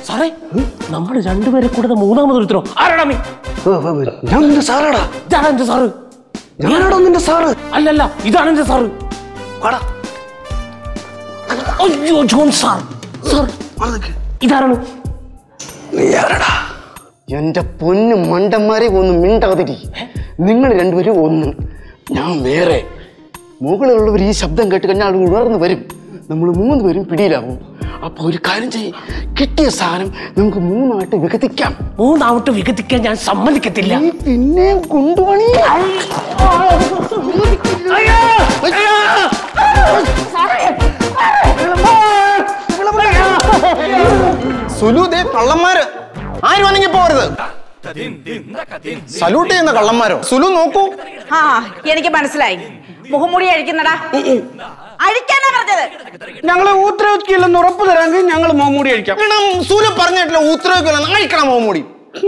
സാറേ നമ്മൾ രണ്ടുപേരെ കൂടെ മൂന്നാമത് ഒരുത്തരോ ആരാടാ നീ ഞാൻ നിന്റെ സാറാടാ ഇതാണ് എന്റെ സാറ് ഞാനാടോ നിന്റെ സാറ് അല്ലല്ല ഇതാണ് എന്റെ സാറ് വാടാ അയ്യോ ജോൺ സാർ സാർ ഇതാരാണ് നീ ആരടാ എന്റെ പൊന്നു മണ്ടന്മാരെ ഒന്ന് മിണ്ടാതിരി നിങ്ങൾ രണ്ടുപേരും ഒന്ന് ഞാൻ വേറെ മുകളിലുള്ളവർ ഈ ശബ്ദം കേട്ട് കഴിഞ്ഞാൽ അത് ഉണർന്നു വരും നമ്മൾ മൂന്ന് പേരും പിടിയിലാവും അപ്പൊ ഒരു കാര്യം ചെയ്യും കിട്ടിയ സാധനം നമുക്ക് മൂന്നായിട്ട് വികസിക്കാം മൂന്നാമട്ട് വികസിക്കാൻ ഞാൻ സമ്മതിക്കത്തില്ല നീ പിന്നെ കൊണ്ടുപണി സുലു ദേ കള്ളന്മാര് ആരും അനങ്ങി പോകരുത് സല്യൂട്ട് ചെയ്യുന്ന കള്ളന്മാരോ സുലു നോക്കൂ ആ എനിക്ക് മനസ്സിലായി മുഖംമൂടി അഴിക്കുന്നടാ അഴിക്കാനാ പറഞ്ഞത് ഞങ്ങളെ ഊത്തരവെക്കില്ലെന്ന് ഉറപ്പ് തരാമെങ്കിൽ ഞങ്ങൾ മോമൂടി കഴിക്കാം എടാ, സുലു പറഞ്ഞിട്ടില്ല ഉത്തരവില്ല അഴിക്കണം മോമൂടി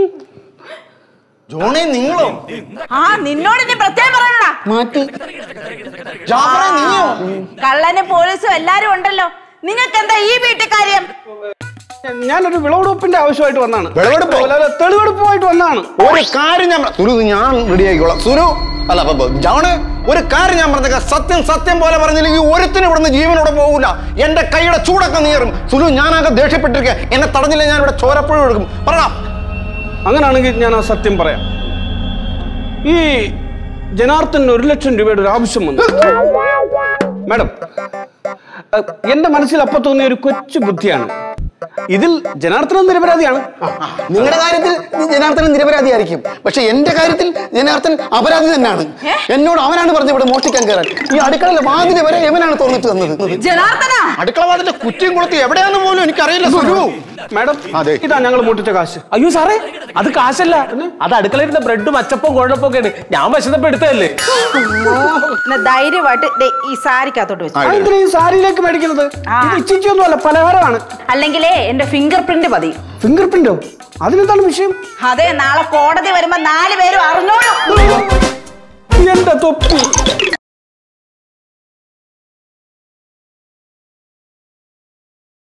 ജോണേ നിങ്ങളോ ആ നിന്നോട് ഇനി പ്രത്യേകം പറയണടാ മാറ്റി ജാഫറെ നീയോ കള്ളനും പോലീസും എല്ലാരും ഉണ്ടല്ലോ നിങ്ങൾക്ക് എന്താ ഈ വീട്ടിൽ കാര്യം ഞാനൊരു വിളവെടുപ്പിന്റെ ആവശ്യമായിട്ട് വന്നാണ് വിളവെടുപ്പോ? തെളിവെടുപ്പുമായിട്ട് വന്നാണ് ഒരു കാര്യം ഞാൻ പറ- സുലു ഇത് ഞാൻ റെഡി ആയിക്കോളാം സുലു അല്ല അപ്പൊ- അപ്പൊ ജോണ് ഒരു കാര്യം ഞാൻ പറഞ്ഞേക്കാം സത്യം സത്യം പോലെ പറഞ്ഞില്ലെങ്കിൽ ഒരുത്തിനും ഇവിടുന്ന് ജീവനോടെ പോകൂല എന്റെ കൈയുടെ ചൂടൊക്കെ നീറും സുലു ഞാനാകെ ദേഷ്യപ്പെട്ടിരിക്കുക എന്നെ തടഞ്ഞില്ല ഞാൻ ഇവിടെ ചോരപ്പുഴ എടുക്കും പറയണം അങ്ങനെയാണെങ്കിൽ ഞാൻ ആ സത്യം പറയാം ഈ ജനാർദ്ദന് ഒരു ലക്ഷം രൂപയുടെ ഒരു ആവശ്യം വന്നു മാഡം അഹ് എന്റെ മനസ്സിൽ അപ്പൊ തോന്നിയ ഒരു കൊച്ചു ബുദ്ധിയാണ് ഇതിൽ ജനാർദ്ദനം നിരപരാധിയാണ് നിങ്ങളുടെ കാര്യത്തിൽ ജനാർദ്ദൻ നിരപരാധിയായിരിക്കും പക്ഷെ എന്റെ കാര്യത്തിൽ ജനാർദ്ദൻ അപരാധി തന്നെയാണ് എന്നോട് അവനാണ് പറഞ്ഞത് ഇവിടെ മോഷ്ടിക്കാൻ കയറാൻ ഈ അടുക്കളയിലെ വാതില് വരെ എവനാണ് തുറന്നിട്ട് തന്നത് ജനാർദ്ദന അടുക്കള വാതിന്റെ കുറ്റിയും കൊളുത്തി എവിടെയാന്ന് പോലും എനിക്കറിയില്ല സുലു മാഡം അതെ. ഇതാ ഞങ്ങൾ മുട്ടിച്ച കാശ് അയ്യോ സാറേ അത് കാശല്ല അത് അടുക്കളയിരുന്ന ബ്രെഡും അച്ചപ്പവും കുഴപ്പമൊക്കെയാണ് ഞാൻ വിശന്നപ്പോ എടുത്തതല്ലേ എന്നാ ധൈര്യമായിട്ട് ദേ ഈ സാരിക്കകത്തോട്ട് വെച്ചു അതെന്തിനാ ഈ സാരിയിലേക്ക് മേടിക്കുന്നത് ആ. ഇത് ഇച്ചിച്ചൊന്നും അല്ല പലഹാരമാണ് അല്ലെങ്കിലേ എന്റെ ഫിംഗർ പ്രിന്റ് മതി ഫിംഗർ പ്രിന്റോ അതിനെന്താണ് വിഷയം അതെ നാളെ കോടതി വരുമ്പോ നാല് പേരും അറിഞ്ഞോളൂ എന്റെ തൊപ്പി